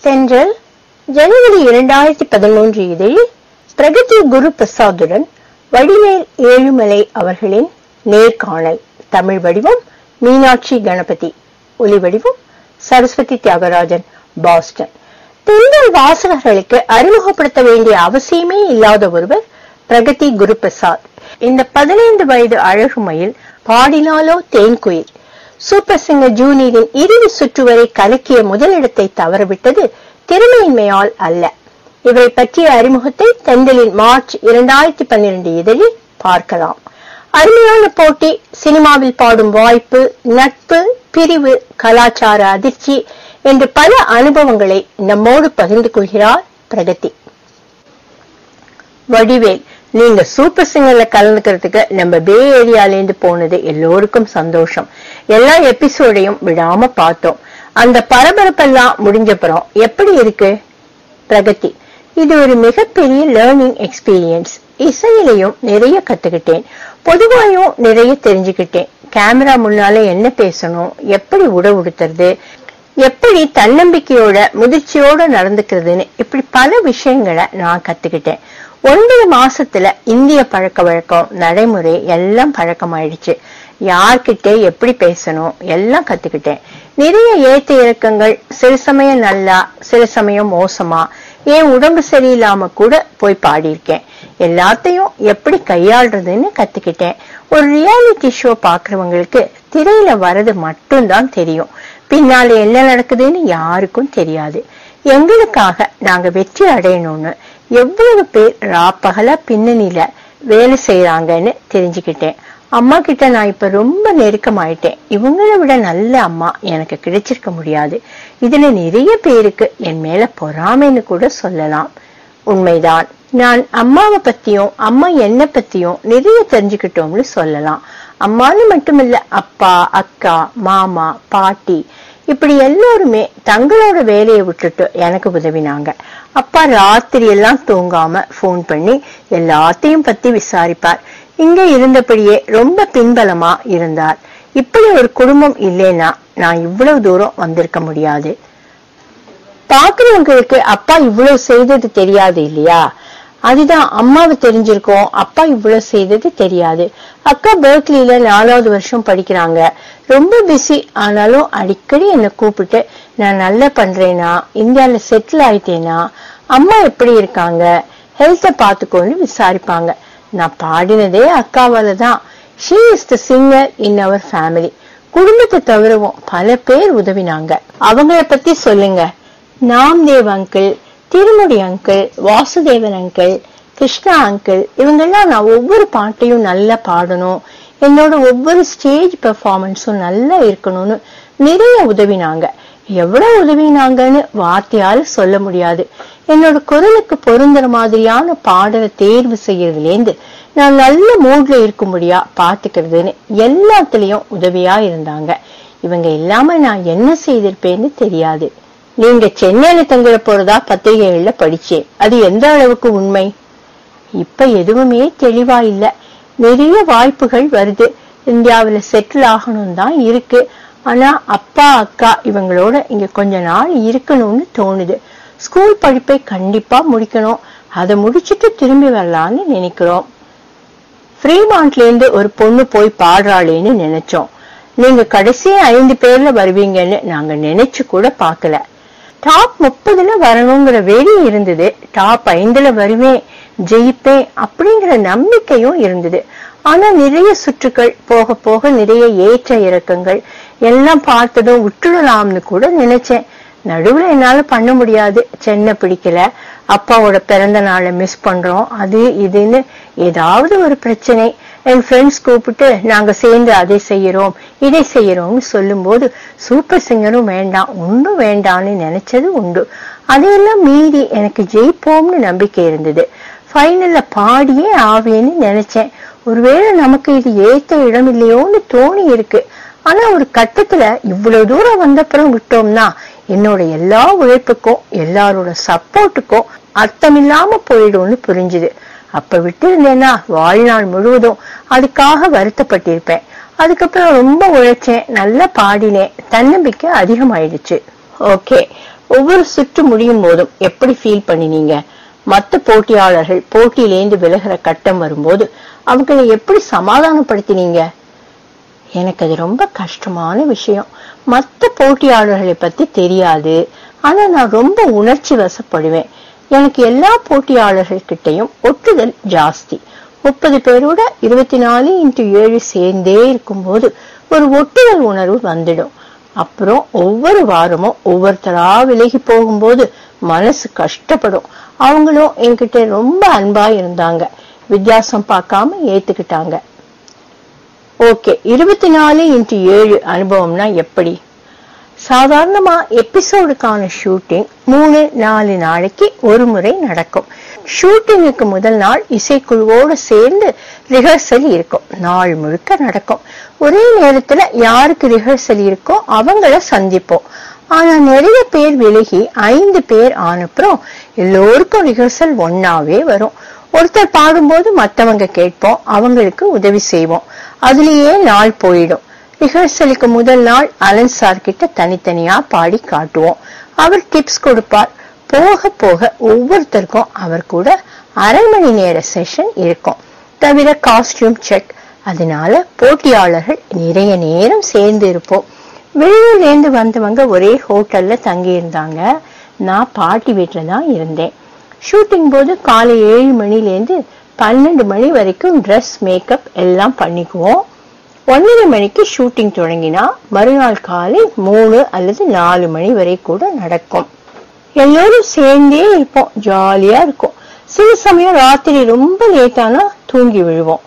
தென்றல் ஜனவரி இரண்டாயிரத்தி பதிமூன்று இதழில் பிரகதி குரு பிரசாத்துடன் வடிவேல் ஏழுமலை அவர்களின் நேர்காணல் தமிழ் வடிவம் மீனாட்சி கணபதி ஒலி வடிவம் சரஸ்வதி தியாகராஜன் பாஸ்டன் தென்றல் வாசகர்களுக்கு அறிமுகப்படுத்த வேண்டிய அவசியமே இல்லாத ஒருவர் பிரகதி குரு பிரசாத் இந்த பதினைந்து வயது அழகுமையில் பாடினாலோ தேன்குயில் சூப்பர் சிங்கர் ஜூனியரின் இறுதி சுற்று வரை கலக்கிய முதலிடத்தை தவறவிட்டது திறமையின்மையால் அல்ல இவை பற்றிய அறிமுகத்தை தென்றலின் மார்ச் இரண்டாயிரத்தி பன்னிரண்டு இதழில் பார்க்கலாம் அருமையான போட்டி சினிமாவில் பாடும் வாய்ப்பு நட்பு பிரிவு கலாச்சார அதிர்ச்சி என்று பல அனுபவங்களை நம்மோடு பகிர்ந்து கொள்கிறார் பிரகதி வடிவேல் நீங்க சூப்பர் சிங்கர்ல கலந்துக்கிறதுக்கு நம்ம பே ஏரியால இருந்து போனது எல்லோருக்கும் சந்தோஷம் எல்லா எபிசோடையும் விடாம பார்த்தோம் அந்த பரபரப்பெல்லாம் முடிஞ்சப்புறம் எப்படி இருக்கு பிரகதி இது ஒரு மிகப்பெரிய லேர்னிங் எக்ஸ்பீரியன்ஸ் இசையிலையும் நிறைய கத்துக்கிட்டேன் பொதுவாயும் நிறைய தெரிஞ்சுக்கிட்டேன் கேமரா முன்னால என்ன பேசணும் எப்படி உட உடுத்துறது எப்படி தன்னம்பிக்கையோட முதிர்ச்சியோட நடந்துக்கிறதுன்னு இப்படி பல விஷயங்களை நான் கத்துக்கிட்டேன் ஒன்பது மாசத்துல இந்திய பழக்க வழக்கம் நடைமுறை எல்லாம் பழக்கமாயிடுச்சு யார்கிட்ட எப்படி பேசணும் எல்லாம் கத்துக்கிட்டேன் நிறைய ஏத்த இறக்கங்கள் சில சமயம் நல்லா சில சமயம் மோசமா என் உடம்பு சரியில்லாம கூட போய் பாடியிருக்கேன் எல்லாத்தையும் எப்படி கையாள்றதுன்னு கத்துக்கிட்டேன் ஒரு ரியாலிட்டி ஷோ பாக்குறவங்களுக்கு திரையில வர்றது மட்டும்தான் தெரியும் பின்னால என்ன நடக்குதுன்னு யாருக்கும் தெரியாது எங்களுக்காக நாங்க வெற்றி அடையணும்னு எவ்வளவு பேர் ராப்பகலா பின்னணியில வேலை செய்யறாங்கன்னு தெரிஞ்சுக்கிட்டேன் அம்மா கிட்ட நான் இப்ப ரொம்ப நெருக்கமாயிட்டேன் இவங்களை விட நல்ல அம்மா எனக்கு கிடைச்சிருக்க முடியாது இதுல நிறைய பேருக்கு என் மேல பொறாமைன்னு கூட சொல்லலாம் உண்மைதான் நான் அம்மாவை பத்தியும் அம்மா என்ன பத்தியும் நிறைய தெரிஞ்சுக்கிட்டோம்னு சொல்லலாம் அம்மான்னு மட்டுமில்ல அப்பா அக்கா மாமா பாட்டி இப்படி எல்லோருமே தங்களோட வேலையை விட்டுட்டு எனக்கு உதவினாங்க அப்பா ராத்திரி எல்லாம் தூங்காம போன் பண்ணி எல்லாத்தையும் பத்தி விசாரிப்பார் இங்க இருந்தபடியே ரொம்ப பின்பலமா இருந்தார் இப்படி ஒரு குடும்பம் இல்லைன்னா நான் இவ்வளவு தூரம் வந்திருக்க முடியாது பாக்குறவங்களுக்கு அப்பா இவ்வளவு செய்தது தெரியாது இல்லையா அதுதான் அம்மாவை தெரிஞ்சிருக்கோம் அப்பா இவ்வளவு செய்தது தெரியாது அக்கா பெர்க்லில நாலாவது வருஷம் படிக்கிறாங்க ரொம்ப பிஸி ஆனாலும் அடிக்கடி என்னை கூப்பிட்டு நான் நல்லா பண்றேனா இந்தியால செட்டில் ஆயிட்டேனா அம்மா எப்படி இருக்காங்க ஹெல்த்த பாத்துக்கோன்னு விசாரிப்பாங்க நான் பாடினதே அக்காவால தான் she is the singer in our family குடும்பத்தை தவிரவும் பல பேர் உதவினாங்க அவங்கள பத்தி சொல்லுங்க Namdev uncle Thirumudi uncle Vasudevan uncle Krishna uncle இவங்கெல்லாம் நான் ஒவ்வொரு பாட்டையும் நல்லா பாடணும் என்னோட ஒவ்வொரு ஸ்டேஜ் பெர்ஃபார்மன்ஸும் நல்லா இருக்கணும்னு நிறைய உதவினாங்க எவ்வளவு உதவினாங்கன்னு வார்த்தையால சொல்ல முடியாது என்னோட குரலுக்கு பொருந்துற மாதிரியான பாடலை தேர்வு செய்யறதுலேருந்து நான் நல்ல மூட்ல இருக்கும்படியா பாத்துக்கிறதுன்னு எல்லாத்துலயும் உதவியா இருந்தாங்க இவங்க இல்லாம நான் என்ன செய்திருப்பேன்னு தெரியாது நீங்க சென்னையில தங்குற போறதா பத்திரிகைகள்ல படிச்சேன் அது எந்த அளவுக்கு உண்மை இப்ப எதுவுமே தெளிவா இல்ல நிறைய வாய்ப்புகள் வருது இந்தியாவுல செட்டில் ஆகணும் தான் இருக்கு ஆனா அப்பா அக்கா இவங்களோட இங்க கொஞ்ச நாள் இருக்கணும்னு தோணுது ஸ்கூல் படிப்பை கண்டிப்பா முடிக்கணும் அதை முடிச்சிட்டு திரும்பி வரலான்னு நினைக்கிறோம் ஃப்ரீமாண்ட்ல இருந்து ஒரு பொண்ணு போய் பாடுறாளேன்னு நினைச்சோம் நீங்க கடைசி ஐந்து பேர்ல வருவீங்கன்னு நாங்க நினைச்சு கூட பார்க்கல டாப் முப்பதுல வரணுங்கிற வெறி இருந்தது டாப் ஐந்துல வருவேன் ஜெயிப்பேன் அப்படிங்கிற நம்பிக்கையும் இருந்தது ஆனா நிறைய சுற்றுக்கள் போக போக நிறைய ஏற்ற இறக்கங்கள் எல்லாம் பார்த்ததும் விட்டுடலாம்னு கூட நினைச்சேன் நடுவுல என்னால பண்ண முடியாது சென்னை பிடிக்கல அப்பாவோட பிறந்த நாளை மிஸ் பண்றோம் அது இதுன்னு ஏதாவது ஒரு பிரச்சனை என் ஃப்ரெண்ட்ஸ் கூப்பிட்டு நாங்க சேர்ந்து அதை செய்யறோம் இதை செய்யறோம்னு சொல்லும்போது சூப்பர் சிங்கரும் வேண்டாம் ஒன்றும் வேண்டாம்னு நினைச்சது உண்டு அதையெல்லாம் மீறி எனக்கு ஜெயிப்போம்னு நம்பிக்கை இருந்தது ஃபைனல்ல பாடியே ஆவேன்னு நினைச்சேன் ஒருவேளை நமக்கு இது ஏத்த இடம் இல்லையோன்னு தோணி இருக்கு ஆனா ஒரு கட்டத்துல இவ்வளவு தூரம் வந்தப்புறம் விட்டோம்னா என்னோட எல்லா உழைப்புக்கும் எல்லாரோட சப்போர்ட்டுக்கும் அர்த்தமில்லாம போயிடும்னு புரிஞ்சுது அப்ப விட்டு இருந்தேன்னா வாழ்நாள் முழுவதும் அதுக்காக வருத்தப்பட்டிருப்பேன் அதுக்கப்புறம் ரொம்ப உழைச்சேன் நல்லா பாடினேன் தன்னம்பிக்கை அதிகமாயிடுச்சு ஓகே ஒவ்வொரு சுற்று முடியும் போதும் எப்படி ஃபீல் பண்ணினீங்க மத்த போட்டியாளர்கள் போட்டியிலேந்து விலகிற கட்டம் வரும்போது அவங்களை எப்படி சமாதானப்படுத்தினீங்க எனக்கு அது ரொம்ப கஷ்டமான விஷயம் மத்த போட்டியாளர்களை பத்தி தெரியாது ஆனா நான் ரொம்ப உணர்ச்சி வசப்படுவேன் எனக்கு எல்லா போட்டியாளர்கள் கிட்டையும் ஒட்டுதல் ஜாஸ்தி முப்பது பேரோட இருபத்தி நாலு இன்ட்டு ஏழு சேர்ந்தே இருக்கும்போது ஒரு ஒட்டுதல் உணர்வு வந்துடும் அப்புறம் ஒவ்வொரு வாரமும் ஒவ்வொருத்தரா விலகி போகும்போது மனசு கஷ்டப்படும் அவங்களும் என்கிட்ட ரொம்ப அன்பா இருந்தாங்க வித்தியாசம் பார்க்காம ஏத்துக்கிட்டாங்க ஓகே இருபத்தி நாலு இன்ட்டு ஏழு அனுபவம்னா எப்படி சாதாரணமா எபிசோடுக்கான ஷூட்டிங் மூணு நாலு நாளைக்கு ஒரு முறை நடக்கும் ஷூட்டிங்குக்கு முதல் நாள் இசைக்குழுவோடு சேர்ந்து ரிஹர்சல் இருக்கும் நாள் முழுக்க நடக்கும் ஒரே நேரத்துல யாருக்கு ரிஹர்சல் இருக்கோ அவங்கள சந்திப்போம் ஆனா நிறைய பேர் விலகி ஐந்து பேர் ஆனப்புறம் எல்லோருக்கும் ரிஹர்சல் ஒன்னாவே வரும் ஒருத்தர் பாடும்போது மத்தவங்க கேட்போம் அவங்களுக்கு உதவி செய்வோம் அதுலயே நாள் போயிடும் ரிஹர்சலுக்கு முதல் நாள் அலன் சார் கிட்ட தனித்தனியா பாடி காட்டுவோம் அவர் டிப்ஸ் கொடுப்பார் போக போக ஒவ்வொருத்தருக்கும் அவர் கூட அரை மணி நேர செஷன் இருக்கும் தவிர காஸ்டியூம் செக் அதனால போட்டியாளர்கள் நிறைய நேரம் சேர்ந்து இருப்போம் வெளியூர்ல இருந்து வந்தவங்க ஒரே ஹோட்டல்ல தங்கி இருந்தாங்க நான் பாட்டி வீட்டுல தான் இருந்தேன் ஷூட்டிங் போது காலை ஏழு மணிலேருந்து பன்னெண்டு மணி வரைக்கும் ட்ரெஸ் மேக்கப் எல்லாம் பண்ணிக்குவோம் ஒன்பது மணிக்கு ஷூட்டிங் தொடங்கினா மறுநாள் காலை மூணு அல்லது நாலு மணி வரை கூட நடக்கும் எல்லோரும் சேர்ந்தே இருப்போம் ஜாலியா இருக்கும் சில சமயம் ராத்திரி ரொம்ப லேட்டானா தூங்கி விழுவோம்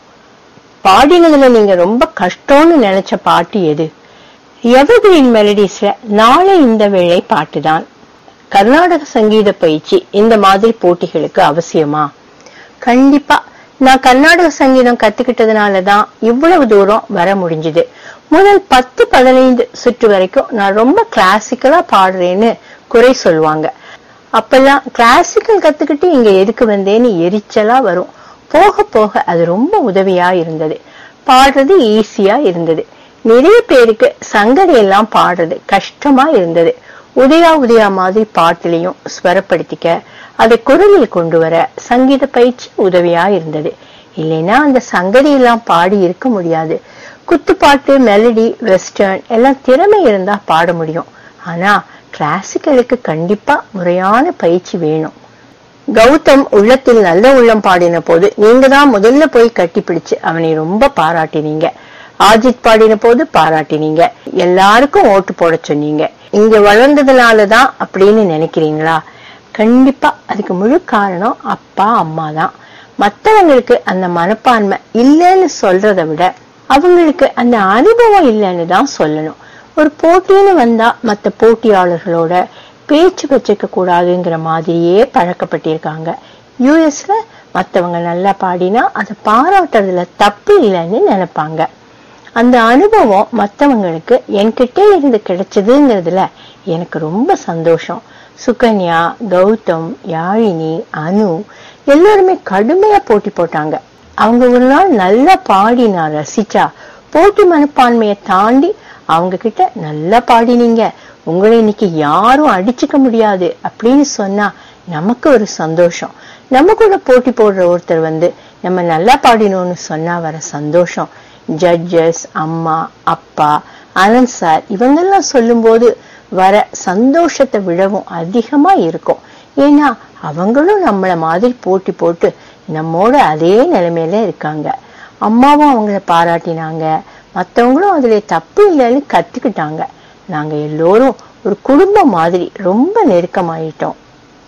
பாடினதுல நீங்க ரொம்ப கஷ்டம்னு நினைச்ச பாட்டு எது எவர்கிரீன் மெலடிஸ்ல நாளை இந்த வேளை பாட்டுதான் கர்நாடக சங்கீத பயிற்சி இந்த மாதிரி போட்டிகளுக்கு அவசியமா கண்டிப்பா நான் கர்நாடக சங்கீதம் கத்துக்கிட்டதுனாலதான் இவ்வளவு தூரம் வர முடிஞ்சது முதல் பத்து பதினைந்து சுற்று வரைக்கும் நான் ரொம்ப கிளாசிக்கலா பாடுறேன்னு குறை சொல்லுவாங்க அப்பெல்லாம் கிளாசிக்கல் கத்துக்கிட்டு இங்க எதுக்கு வந்தேன்னு எரிச்சலா வரும் போக போக அது ரொம்ப உதவியா இருந்தது பாடுறது ஈஸியா இருந்தது நிறைய பேருக்கு சங்கதி எல்லாம் பாடுறது கஷ்டமா இருந்தது உதயா உதயா மாதிரி பாட்டுலையும் ஸ்வரப்படுத்திக்க அதை குரலில் கொண்டு வர சங்கீத பயிற்சி உதவியா இருந்தது இல்லைன்னா அந்த சங்கதி எல்லாம் பாடி இருக்க முடியாது குத்துப்பாட்டு மெலடி வெஸ்டர்ன் எல்லாம் திறமை இருந்தா பாட முடியும் ஆனா கிளாசிக்கலுக்கு கண்டிப்பா முறையான பயிற்சி வேணும் கௌதம் உள்ளத்தில் நல்ல உள்ளம் பாடின போது நீங்க தான் முதல்ல போய் கட்டிப்பிடிச்சு அவனை ரொம்ப பாராட்டினீங்க ஆஜித் பாடின போது பாராட்டினீங்க எல்லாருக்கும் ஓட்டு போட சொன்னீங்க இங்க வளர்ந்ததுனாலதான் அப்படின்னு நினைக்கிறீங்களா கண்டிப்பா அதுக்கு முழு காரணம் அப்பா அம்மா தான் மத்தவங்களுக்கு அந்த மனப்பான்மை இல்லைன்னு சொல்றதை விட அவங்களுக்கு அந்த அனுபவம் இல்லைன்னு தான் சொல்லணும் ஒரு போட்டின்னு வந்தா மத்த போட்டியாளர்களோட பேச்சு வச்சுக்க கூடாதுங்கிற மாதிரியே பழக்கப்பட்டிருக்காங்க யூஎஸ்ல மத்தவங்க நல்லா பாடினா அதை பாராட்டுறதுல தப்பு இல்லைன்னு நினைப்பாங்க அந்த அனுபவம் மத்தவங்களுக்கு என்கிட்ட இருந்து கிடைச்சதுங்கிறதுல எனக்கு ரொம்ப சந்தோஷம் சுகன்யா கௌதம் யாழினி அனு எல்லாருமே கடுமையா போட்டி போட்டாங்க அவங்க ஒரு நாள் நல்லா பாடி நான் ரசிச்சா போட்டி மனப்பான்மையை தாண்டி அவங்க கிட்ட நல்லா பாடினீங்க உங்களை இன்னைக்கு யாரும் அடிச்சுக்க முடியாது அப்படின்னு சொன்னா நமக்கு ஒரு சந்தோஷம் நம்ம கூட போட்டி போடுற ஒருத்தர் வந்து நம்ம நல்லா பாடினோம்னு சொன்னா வர சந்தோஷம் ஜட்ஜஸ் அம்மா அப்பா அனந்த் சார் இவங்கெல்லாம் சொல்லும்போது வர சந்தோஷத்தை விடவும் அதிகமா இருக்கும் ஏன்னா அவங்களும் நம்மள மாதிரி போட்டி போட்டு நம்மோட அதே நிலைமையில இருக்காங்க அம்மாவும் அவங்கள பாராட்டினாங்க மத்தவங்களும் அதுல தப்பு இல்லைன்னு கத்துக்கிட்டாங்க நாங்க எல்லோரும் ஒரு குடும்பம் மாதிரி ரொம்ப நெருக்கமாயிட்டோம்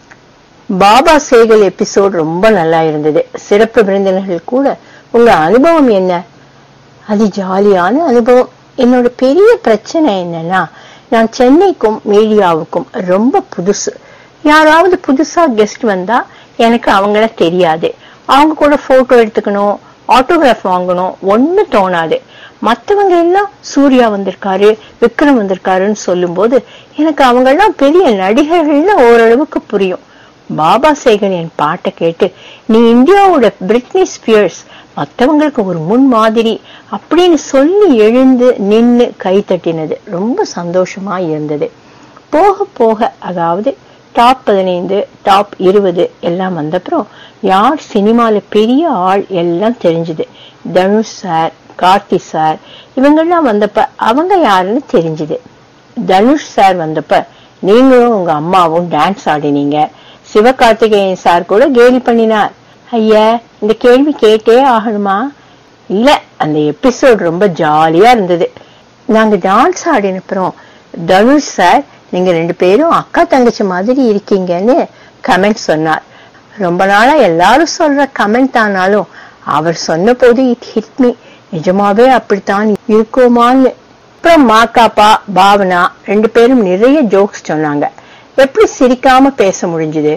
பாபா சேகல் எபிசோட் ரொம்ப நல்லா இருந்தது சிறப்பு விருந்தினர்கள் கூட உங்க அனுபவம் என்ன அது ஜாலியான அனுபவம் என்னோட பெரிய பிரச்சனை என்னன்னா நான் சென்னைக்கும் மீடியாவுக்கும் ரொம்ப புதுசு யாராவது புதுசா கெஸ்ட் வந்தா எனக்கு அவங்கள தெரியாது அவங்க கூட போட்டோ எடுத்துக்கணும் ஆட்டோகிராஃப் வாங்கணும் ஒண்ணு தோணாது மத்தவங்க எல்லாம் சூர்யா வந்திருக்காரு விக்ரம் வந்திருக்காருன்னு சொல்லும்போது எனக்கு அவங்க எல்லாம் பெரிய நடிகர்கள்னு ஓரளவுக்கு புரியும் பாபா சேகன் என் பாட்டை கேட்டு நீ இந்தியாவோட பிரிட்னி ஸ்பியர்ஸ் மத்தவங்களுக்கு ஒரு முன் மாதிரி அப்படின்னு சொல்லி எழுந்து நின்னு கை தட்டினது ரொம்ப சந்தோஷமா இருந்தது போக போக அதாவது டாப் பதினைந்து டாப் இருபது எல்லாம் வந்தப்புறம் யார் சினிமால பெரிய ஆள் எல்லாம் தெரிஞ்சுது தனுஷ் சார் கார்த்தி சார் இவங்கெல்லாம் வந்தப்ப அவங்க யாருன்னு தெரிஞ்சுது தனுஷ் சார் வந்தப்ப நீங்களும் உங்க அம்மாவும் டான்ஸ் ஆடினீங்க சிவகார்த்திகேயன் சார் கூட கேலி பண்ணினார் ஐயா இந்த கேள்வி கேட்டே ஆகணுமா இல்ல அந்த எபிசோட் ரொம்ப ஜாலியா இருந்தது நாங்க டான்ஸ் ஆடினப்புறம் தனுஷ் சார் நீங்க ரெண்டு பேரும் அக்கா தங்கச்சி மாதிரி இருக்கீங்கன்னு கமெண்ட் சொன்னார் ரொம்ப நாளா எல்லாரும் சொல்ற கமெண்ட் ஆனாலும் அவர் சொன்ன போது இட் ஹிட் மீ நிஜமாவே அப்படித்தான் இருக்குமான்னு அப்புறம் மாக்காப்பா பாவனா ரெண்டு பேரும் நிறைய ஜோக்ஸ் சொன்னாங்க எப்படி சிரிக்காம பேச முடிஞ்சுது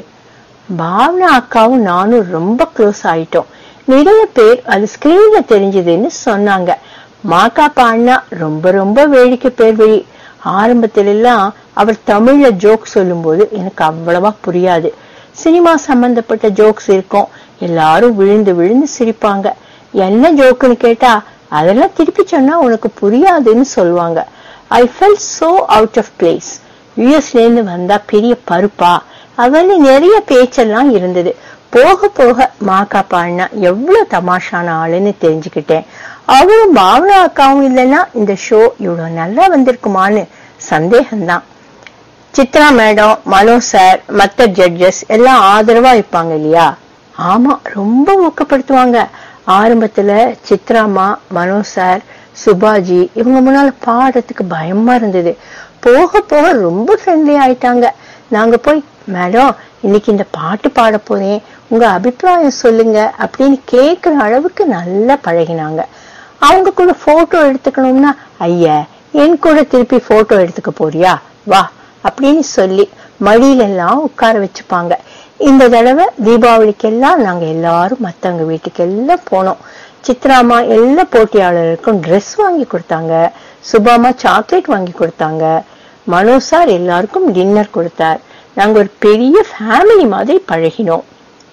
பாவனா அக்காவும் நானும் ரொம்ப க்ளோஸ் ஆயிட்டோம் நிறைய பேர் அது ஸ்கிரீன்ல தெரிஞ்சதுன்னு சொன்னாங்க மாக்காப்பா அண்ணா ரொம்ப ரொம்ப வேடிக்கை பேர் வழி ஆரம்பத்துல எல்லாம் அவர் தமிழ்ல ஜோக் சொல்லும்போது எனக்கு அவ்வளவா புரியாது சினிமா சம்பந்தப்பட்ட ஜோக்ஸ் இருக்கும் எல்லாரும் விழுந்து விழுந்து சிரிப்பாங்க என்ன ஜோக்குன்னு கேட்டா அதெல்லாம் திருப்பி சொன்னா உனக்கு புரியாதுன்னு சொல்லுவாங்க I fell so out of place யூஎஸ்ல இருந்து வந்தா பெரிய பருப்பா அவன்னு நிறைய பேச்செல்லாம் இருந்தது போக போக மாக்காப்பா அண்ணா எவ்வளவு தமாஷான ஆளுன்னு தெரிஞ்சுக்கிட்டேன் அவரும் பாவனா அக்காவும் இல்லைன்னா இந்த ஷோ இவ்வளவு நல்லா வந்திருக்குமான்னு சந்தேகம்தான் சித்ரா மேடம் மனோ சார் மத்த ஜட்ஜஸ் எல்லாம் ஆதரவா இருப்பாங்க இல்லையா ஆமா ரொம்ப ஊக்கப்படுத்துவாங்க ஆரம்பத்துல சித்ராமா மனோ சார் சுபாஜி இவங்க முன்னால பாடுறதுக்கு பயமா இருந்தது போக போக ரொம்ப ஃப்ரெண்ட்லி ஆயிட்டாங்க நாங்க போய் மேடம் இன்னைக்கு இந்த பாட்டு பாட போறேன் உங்க அபிப்பிராயம் சொல்லுங்க அப்படின்னு கேக்குற அளவுக்கு நல்லா பழகினாங்க அவங்க கூட போட்டோ எடுத்துக்கணும்னா ஐயா என் கூட திருப்பி போட்டோ எடுத்துக்க போறியா வா அப்படின்னு சொல்லி மடியில எல்லாம் உட்கார வச்சுப்பாங்க இந்த தடவை தீபாவளிக்கெல்லாம் நாங்க எல்லாரும் மத்தவங்க வீட்டுக்கு எல்லாம் போனோம் சித்ராமா எல்லா போட்டியாளருக்கும் ட்ரெஸ் வாங்கி கொடுத்தாங்க சுபாமா சாக்லேட் வாங்கி கொடுத்தாங்க மனோ சார் எல்லாருக்கும் டின்னர் கொடுத்தார் நாங்க ஒரு பெரிய ஃபேமிலி மாதிரி பழகினோம்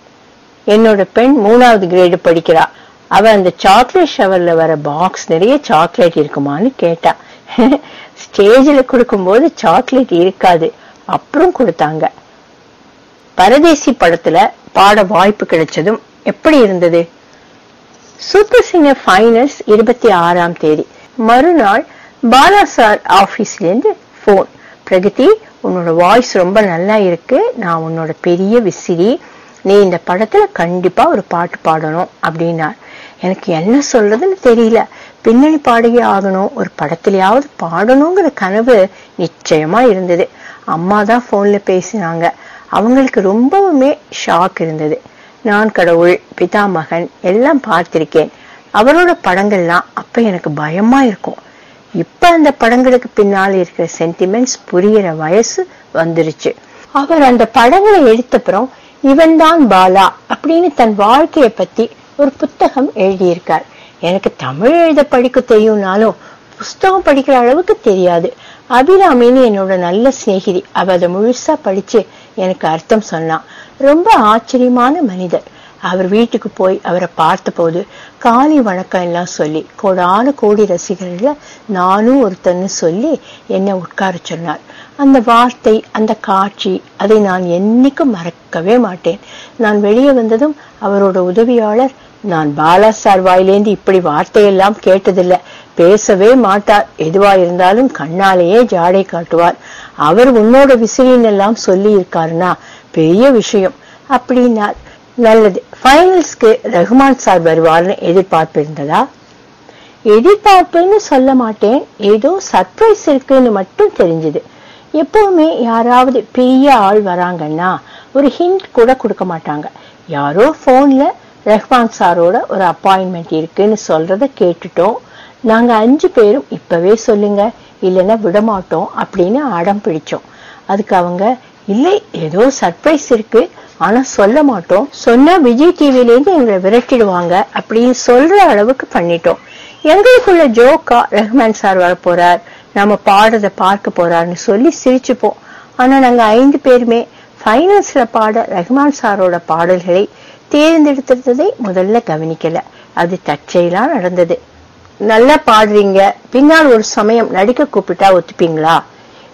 என்னோட பெண் மூணாவது கிரேடு படிக்கிறா அவ அந்த சாக்லேட் ஷவர்ல வர பாக்ஸ் நிறைய சாக்லேட் இருக்குமான்னு கேட்டா ஸ்டேஜ்ல கொடுக்கும்போது சாக்லேட் இருக்காது அப்புறம் கொடுத்தாங்க பரதேசி படத்துல பாட வாய்ப்பு கிடைச்சதும் எப்படி இருந்தது சூப்பர் சிங்கர் ஃபைனல்ஸ் இருபத்தி ஆறாம் தேதி மறுநாள் பாலா சார் ஆபீஸ்ல இருந்து போன் பிரகதி உன்னோட வாய்ஸ் ரொம்ப நல்லா இருக்கு நான் உன்னோட பெரிய விசிறி நீ இந்த படத்துல கண்டிப்பா ஒரு பாட்டு பாடணும் அப்படின்னார் எனக்கு என்ன சொல்றதுன்னு தெரியல பின்னணி பாடகி ஆகணும் ஒரு படத்துலயாவது பாடணுங்கிற கனவு நிச்சயமா இருந்தது அம்மா தான் போன்ல பேசினாங்க அவங்களுக்கு ரொம்பவுமே ஷாக் இருந்தது நான் கடவுள் பிதாமகன் எல்லாம் பார்த்திருக்கேன் அவரோட படங்கள்லாம் அப்ப எனக்கு பயமா இருக்கும் இப்ப அந்த படங்களுக்கு பின்னால் இருக்கிற சென்டிமெண்ட்ஸ் புரியிற வயசு வந்துருச்சு அவர் அந்த படங்களை எடுத்தப்புறம் இவன்தான் பாலா அப்படின்னு தன் வாழ்க்கைய பத்தி ஒரு புத்தகம் எழுதியிருக்கார் எனக்கு தமிழ் எழுத படிக்க தெரியும்னாலும் புஸ்தகம் படிக்கிற அளவுக்கு தெரியாது அபிராமின்னு என்னோட நல்ல சிநேகிதி அவ அதை முழுசா படிச்சு எனக்கு அர்த்தம் சொன்னான் ரொம்ப ஆச்சரியமான மனிதர் அவர் வீட்டுக்கு போய் அவரை பார்த்தபோது காலை வணக்கம் எல்லாம் சொல்லி கோடான கோடி ரசிகர்கள நானும் ஒருத்தன்னு சொல்லி என்னை உட்கார சொன்னார் அந்த வார்த்தை அந்த காட்சி அதை நான் என்னைக்கும் மறக்கவே மாட்டேன் நான் வெளியே வந்ததும் அவரோட உதவியாளர் நான் பாலா சார் வாயிலேந்து இப்படி வார்த்தையெல்லாம் கேட்டதில்லை பேசவே மாட்டார் எதுவா இருந்தாலும் கண்ணாலேயே ஜாடை காட்டுவார் அவர் உன்னோட விசிறின்னு எல்லாம் சொல்லி இருக்காருன்னா பெரிய விஷயம் அப்படின்னார் நல்லது ஃபைனல்ஸ்க்கு ரஹ்மான் சார் வருவார்னு எதிர்பார்ப்பு இருந்ததா எதிர்பார்ப்புன்னு சொல்ல மாட்டேன் ஏதோ சர்ப்ரைஸ் இருக்குன்னு மட்டும் தெரிஞ்சது எப்பவுமே யாராவது பெரிய ஆள் வராங்கன்னா ஒரு ஹிண்ட் கூட கொடுக்க மாட்டாங்க யாரோ போன்ல ரஹ்மான் சாரோட ஒரு அப்பாயின்மெண்ட் இருக்குன்னு சொல்றத கேட்டுட்டோம் நாங்க அஞ்சு பேரும் இப்பவே சொல்லுங்க இல்லைன்னா விடமாட்டோம் அப்படின்னு அடம் பிடிச்சோம் அதுக்கு அவங்க இல்லை ஏதோ சர்ப்ரைஸ் இருக்கு ஆனா சொல்ல மாட்டோம் சொன்னா விஜய் டிவில இருந்து எங்களை விரட்டிடுவாங்க அப்படின்னு சொல்ற அளவுக்கு பண்ணிட்டோம் எங்களுக்குள்ள ஜோக்கா ரஹ்மான் சார் வர போறார் நம்ம பாடுறத பார்க்க போறாருன்னு சொல்லி சிரிச்சுப்போம் ஆனா நாங்க ஐந்து பேருமே ஃபைனல்ஸ்ல பாட ரஹ்மான் சாரோட பாடல்களை தேர்ந்தெடுத்ததை முதல்ல கவனிக்கல அது தற்செயலா நடந்தது நல்லா பாடுறீங்க பின்னால் ஒரு சமயம் நடிக்க கூப்பிட்டா ஒத்துப்பீங்களா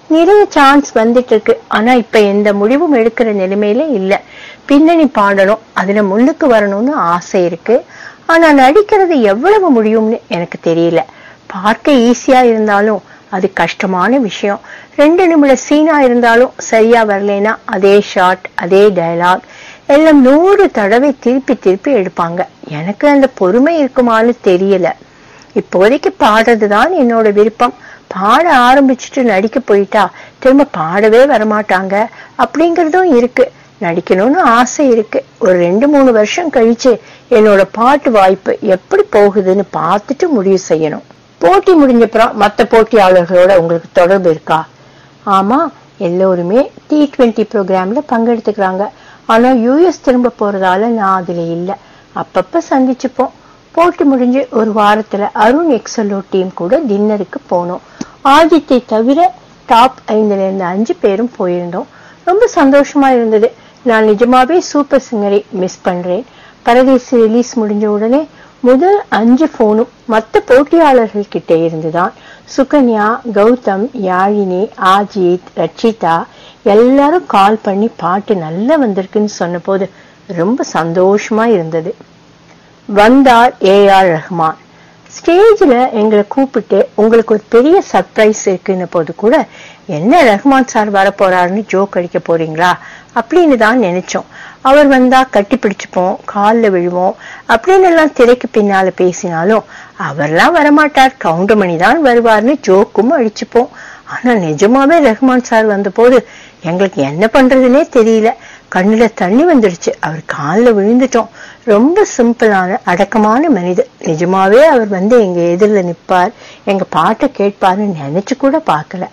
நிறைய சான்ஸ் வந்துட்டு இருக்கு ஆனா இப்ப எந்த முடிவும் எடுக்கிற நிலைமையில இல்ல பின்னணி பாடணும் அதுல முன்னுக்கு வரணும்னு ஆசை இருக்கு ஆனா நடிக்கிறது எவ்வளவு முடியும்னு எனக்கு தெரியல பார்க்க ஈஸியா இருந்தாலும் அது கஷ்டமான விஷயம் ரெண்டு நிமிட சீனா இருந்தாலும் சரியா வரலைன்னா அதே ஷாட் அதே டயலாக் எல்லாம் நூறு தடவை திருப்பி திருப்பி எடுப்பாங்க எனக்கு அந்த பொறுமை இருக்குமான்னு தெரியல இப்போதைக்கு பாடுறதுதான் என்னோட விருப்பம் பாட ஆரம்பிச்சுட்டு நடிக்க போயிட்டா திரும்ப பாடவே வரமாட்டாங்க அப்படிங்கறதும் இருக்கு நடிக்கணும்னு ஆசை இருக்கு ஒரு ரெண்டு மூணு வருஷம் கழிச்சு என்னோட பாட்டு வாய்ப்பு எப்படி போகுதுன்னு பார்த்துட்டு முடிவு செய்யணும் போட்டி முடிஞ்சப்புறம் மத்த போட்டியாளர்களோட உங்களுக்கு தொடர்பு இருக்கா ஆமா எல்லோருமே டி டுவெண்ட்டி ப்ரோக்ராம்ல பங்கெடுத்துக்கிறாங்க ஆனா யூஎஸ் திரும்ப போறதால நான் அதுல இல்ல அப்பப்ப சந்திச்சுப்போம் போட்டி முடிஞ்சு ஒரு வாரத்துல அருண் எக்ஸலோ டீம் கூட டின்னருக்கு போனோம் ஆதித்தை தவிர டாப் ஐந்துல இருந்த அஞ்சு பேரும் போயிருந்தோம் ரொம்ப சந்தோஷமா இருந்தது நான் நிஜமாவே சூப்பர் சிங்கரை மிஸ் பண்றேன் பரதேசி ரிலீஸ் முடிஞ்ச உடனே முதல் அஞ்சு போனும் மத்த போட்டியாளர்கள் கிட்ட இருந்துதான் சுகன்யா கௌதம் யாழினி ஆஜித் ரட்சிதா எல்லாரும் கால் பண்ணி பாட்டு நல்லா வந்திருக்குன்னு சொன்னபோது ரொம்ப சந்தோஷமா இருந்தது வந்தார் ஏ ஆர் ரஹ்மான் ஸ்டேஜ்ல எங்களை கூப்பிட்டு உங்களுக்கு ஒரு பெரிய சர்ப்ரைஸ் இருக்குன்னு போது கூட என்ன ரஹ்மான் சார் வர போறாருன்னு ஜோக் அடிக்க போறீங்களா அப்படின்னு தான் நினைச்சோம் அவர் வந்தா கட்டி பிடிச்சுப்போம் கால்ல விழுவோம் அப்படின்னு எல்லாம் திரைக்கு பின்னால பேசினாலும் அவர்லாம் வரமாட்டார் கவுண்டமணி தான் வருவார்னு ஜோக்கும் அடிச்சுப்போம் ஆனா நிஜமாவே ரஹ்மான் சார் வந்த போது எங்களுக்கு என்ன பண்றதுனே தெரியல கண்ணுல தண்ணி வந்துடுச்சு அவர் காலில் விழுந்துட்டோம் ரொம்ப சிம்பிளான அடக்கமான மனிதர் நிஜமாவே அவர் வந்து எங்க எதிரில் நிப்பார் எங்க பாட்டை கேட்பாருன்னு நினைச்சு கூட பார்க்கல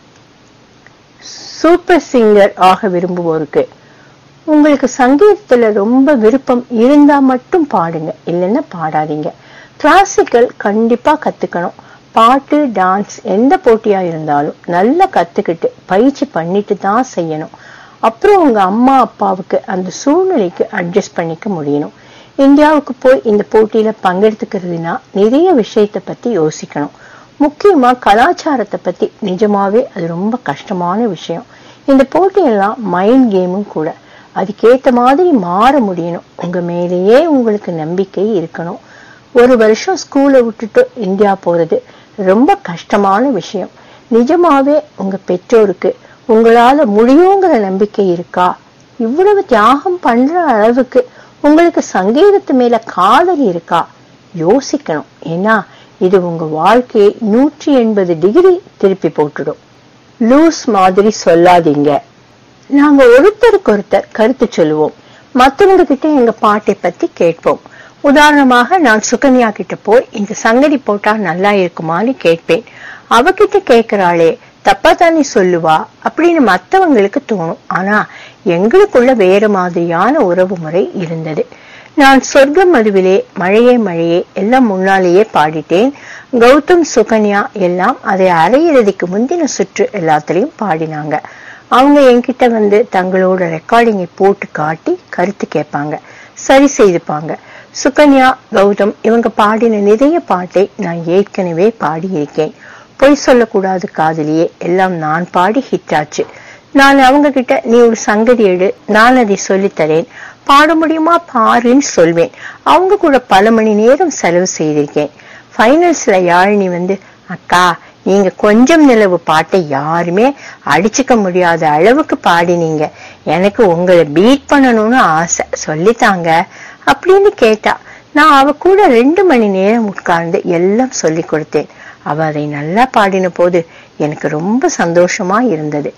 சூப்பர் சிங்கர் ஆக விரும்புவோருக்கு உங்களுக்கு சங்கீதத்துல ரொம்ப விருப்பம் இருந்தா மட்டும் பாடுங்க இல்லைன்னா பாடாதீங்க கிளாசிக்கல் கண்டிப்பா கத்துக்கணும் பாட்டு டான்ஸ் எந்த போட்டியா இருந்தாலும் நல்லா கத்துக்கிட்டு பயிற்சி பண்ணிட்டு தான் செய்யணும் அப்புறம் உங்க அம்மா அப்பாவுக்கு அந்த சூழ்நிலைக்கு அட்ஜஸ்ட் பண்ணிக்க முடியணும் இந்தியாவுக்கு போய் இந்த போட்டியில பங்கெடுத்துக்கிறதுனா நிறைய விஷயத்தை பத்தி யோசிக்கணும் முக்கியமா கலாச்சாரத்தை பத்தி நிஜமாவே அது ரொம்ப கஷ்டமான விஷயம் இந்த போட்டியெல்லாம் மைண்ட் கேமும் கூட அதுக்கேத்த மாதிரி மாற முடியணும் உங்க மேலேயே உங்களுக்கு நம்பிக்கை இருக்கணும் ஒரு வருஷம் ஸ்கூலை விட்டுட்டு இந்தியா போறது ரொம்ப கஷ்டமான விஷயம் நிஜமாவே உங்க பெற்றோருக்கு உங்களால முடியுங்கிற நம்பிக்கை இருக்கா இவ்வளவு தியாகம் பண்ற அளவுக்கு உங்களுக்கு சங்கீதத்து மேல காதல் இருக்கா யோசிக்கணும் ஏன்னா இது உங்க வாழ்க்கையை நூற்றி எண்பது டிகிரி திருப்பி போட்டுடும் லூஸ் மாதிரி சொல்லாதீங்க நாங்க ஒருத்தருக்கு ஒருத்தர் கருத்து சொல்லுவோம் மத்தவங்க கிட்ட எங்க பாட்டை பத்தி கேட்போம் உதாரணமாக நான் சுகன்யா கிட்ட போய் இந்த சங்கதி போட்டா நல்லா இருக்குமான்னு கேட்பேன் அவகிட்ட கேக்குறாளே தப்பா தானே சொல்லுவா அப்படின்னு மத்தவங்களுக்கு தோணும் ஆனா எங்களுக்குள்ள வேற மாதிரியான உறவு முறை இருந்தது நான் சொர்க்கம் மதுவிலே மழையே மழையே எல்லாம் முன்னாலேயே பாடிட்டேன் கௌதம் சுகன்யா எல்லாம் அதை அரையிறதிக்கு முந்தின சுற்று எல்லாத்துலயும் பாடினாங்க அவங்க என்கிட்ட வந்து தங்களோட ரெக்கார்டிங்கை போட்டு காட்டி கருத்து கேட்பாங்க சரி செய்துப்பாங்க சுகன்யா கௌதம் இவங்க பாடின நிறைய பாட்டை நான் ஏற்கனவே பாடியிருக்கேன் பொய் சொல்லக்கூடாது காதலியே எல்லாம் நான் பாடி ஹிட் ஆச்சு நான் அவங்க கிட்ட நீ ஒரு சங்கதி எடு நான் அதை சொல்லித்தரேன் பாட முடியுமா பாருன்னு சொல்வேன் அவங்க கூட பல மணி நேரம் செலவு செய்திருக்கேன் ஃபைனல்ஸ்ல யாழினி வந்து அக்கா நீங்க கொஞ்சம் நிலவு பாட்டை யாருமே அடிச்சுக்க முடியாத அளவுக்கு பாடினீங்க எனக்கு உங்களை பீட் பண்ணணும்னு ஆசை சொல்லித்தாங்க அப்படின்னு கேட்டா நான் அவ கூட ரெண்டு மணி நேரம் உட்கார்ந்து எல்லாம் சொல்லி கொடுத்தேன் அவ அதை நல்லா பாடின போது எனக்கு ரொம்ப சந்தோஷமா இருந்தது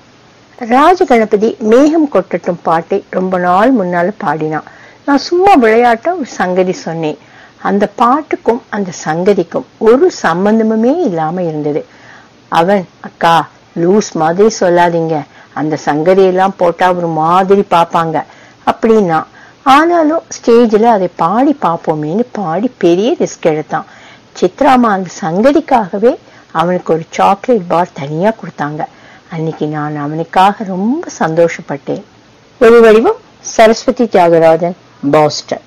ராஜ கணபதி மேகம் கொட்டட்டும் பாட்டை ரொம்ப நாள் முன்னால பாடினான் நான் சும்மா விளையாட்ட ஒரு சங்கதி சொன்னேன் அந்த பாட்டுக்கும் அந்த சங்கதிக்கும் ஒரு சம்பந்தமுமே இல்லாம இருந்தது அவன் அக்கா லூஸ் மாதிரி சொல்லாதீங்க அந்த சங்கதியெல்லாம் போட்டா ஒரு மாதிரி பாப்பாங்க அப்படின்னா ஆனாலும் ஸ்டேஜ்ல அதை பாடி பார்ப்போமேன்னு பாடி பெரிய ரிஸ்க் எடுத்தான் சித்ராமா அந்த சங்கதிக்காகவே அவனுக்கு ஒரு சாக்லேட் பார் தனியா கொடுத்தாங்க அன்னைக்கு நான் அவனுக்காக ரொம்ப சந்தோஷப்பட்டேன் ஒரு வடிவம் சரஸ்வதி தியாகராஜன் பாஸ்டன்